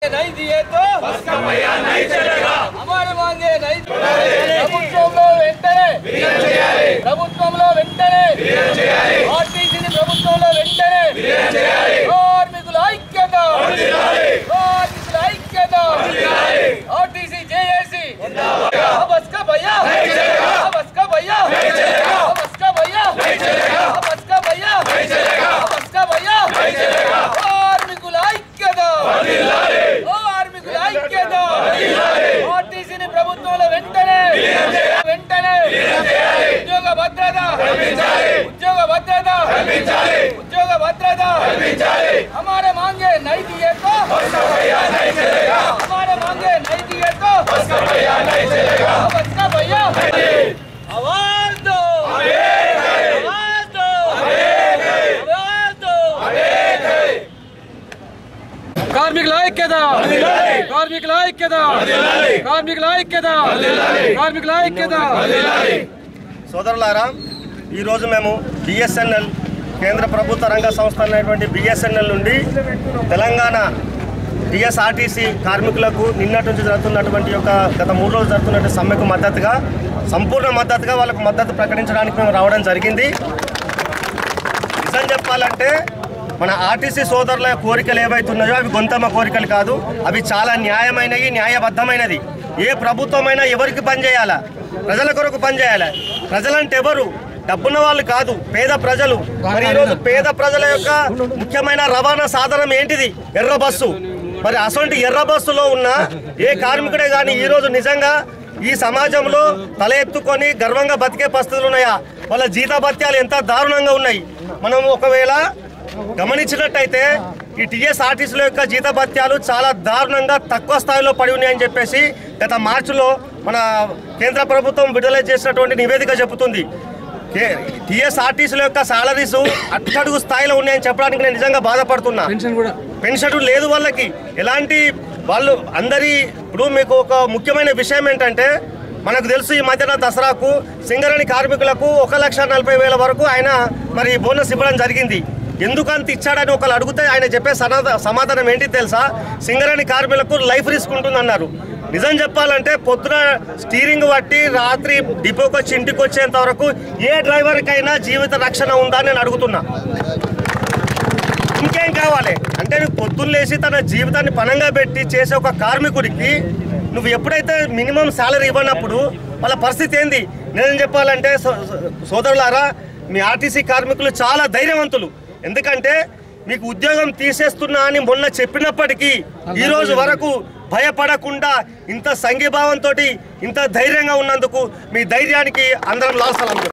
नहीं दिए तो उसका भैया नहीं चलेगा हमारे मांगे नहीं ప్రభుత్వంలో వెంటనే ప్రభుత్వంలో వెంటనే ఆర్టీసీని ప్రభుత్వంలో వెంటనే కార్మికుల ఐక్యత కార్మికుల ఐక్యత ఆర్టీసీ జేఏసీ बस का भैया बस का भैया बस का भैया बस का भैया बस का भैया కార్మికుల ఐక్యత కార్మికుల ఐక్యత ఆర్టీసీని ప్రభుత్వంలో వెంటనే వెంటనే ఉద్యోగ భద్రత ఉద్యోగ భద్రత ఉద్యోగ భద్రత हमारे मांगे नहीं दिए तो हमारे मांगे नहीं दिए तो बस का भैया आवाज दो आवाज दो आवाज दो కార్మికుల ఐక్యత కార్మికుల ఐక్యత కార్మికుల ఐక్యత కార్మికుల ఐక్యత సోదరులారా ఈరోజు మేము బిఎస్ఎన్ఎల్ కేంద్ర ప్రభుత్వ రంగ సంస్థ అయినటువంటి బిఎస్ఎన్ఎల్ నుండి తెలంగాణ టిఎస్ఆర్టీసీ కార్మికులకు నిన్నటి నుంచి జరుగుతున్నటువంటి యొక్క గత మూడు రోజులు జరుగుతున్నటువంటి సమ్మెకు మద్దతుగా సంపూర్ణ మద్దతుగా వాళ్ళకు మద్దతు ప్రకటించడానికి మేము రావడం జరిగింది నిజం చెప్పాలంటే మన ఆర్టీసీ సోదరుల కోరికలు ఏవైతున్నాయో అవి గొంతమ్మ కోరికలు కాదు అవి చాలా న్యాయమైనవి న్యాయబద్ధమైనది ఏ ప్రభుత్వమైనా ఎవరికి పనిచేయాలా ప్రజల కొరకు పనిచేయాలి ప్రజలంటే ఎవరు డబ్బున్న వాళ్ళు కాదు పేద ప్రజలు మరి ఈరోజు పేద ప్రజల యొక్క ముఖ్యమైన రవాణా సాధనం ఏంటిది ఎర్ర బస్సు మరి అసొంటి ఎర్ర బస్సులో ఉన్న ఏ కార్మికుడే కానీ ఈరోజు నిజంగా ఈ సమాజంలో తల ఎత్తుకొని గర్వంగా బతికే పరిస్థితులు ఉన్నాయా వాళ్ళ జీతభత్యాలు ఎంత దారుణంగా ఉన్నాయి మనం ఒకవేళ గమనించినట్టయితే ఈ టీఎస్ఆర్టీసీల యొక్క జీతభత్యాలు చాలా దారుణంగా తక్కువ స్థాయిలో పడి ఉన్నాయని చెప్పేసి గత మార్చిలో మన కేంద్ర ప్రభుత్వం విడుదల చేసినటువంటి నివేదిక చెబుతుంది టీఎస్ఆర్టీసీల యొక్క సాలరీస్ అట్టడుగు స్థాయిలో ఉన్నాయని చెప్పడానికి నేను నిజంగా బాధపడుతున్నా పెన్షన్ కూడా పెన్షన్ లేదు వాళ్ళకి ఎలాంటి వాళ్ళు అందరి ఇప్పుడు మీకు ఒక ముఖ్యమైన విషయం ఏంటంటే మనకు తెలుసు ఈ మధ్యన దసరాకు సింగరేణి కార్మికులకు ఒక లక్ష నలభై వేల వరకు ఆయన మరి బోనస్ ఇవ్వడం జరిగింది ఎందుకంత ఇచ్చాడని ఒకళ్ళు అడిగితే ఆయన చెప్పే సనాద- సమాధానం ఏంటి తెలుసా సింగరేణి కార్మికులకు లైఫ్ రిస్క్ ఉంటుందన్నారు నిజం చెప్పాలంటే పొద్దున స్టీరింగ్ పట్టి రాత్రి డిపోకి వచ్చి ఇంటికి వచ్చేంత వరకు ఏ డ్రైవర్కైనా జీవిత రక్షణ ఉందా అని నేను అడుగుతున్నా ఇంకేం కావాలి అంటే నువ్వు పొద్దున్న లేచి తన జీవితాన్ని పనంగా పెట్టి చేసే ఒక కార్మికుడికి నువ్వు ఎప్పుడైతే మినిమం శాలరీ ఇవ్వనప్పుడు వాళ్ళ పరిస్థితి ఏంది నేను చెప్పాలంటే సో- సో- సోదరులారా మీ ఆర్టీసీ కార్మికులు చాలా ధైర్యవంతులు ఎందుకంటే మీకు ఉద్యోగం తీసేస్తున్నా అని మొన్న చెప్పినప్పటికీ ఈ రోజు వరకు భయపడకుండా ఇంత సంఘీభావంతో ఇంత ధైర్యంగా ఉన్నందుకు మీ ధైర్యానికి అందరం లాసలం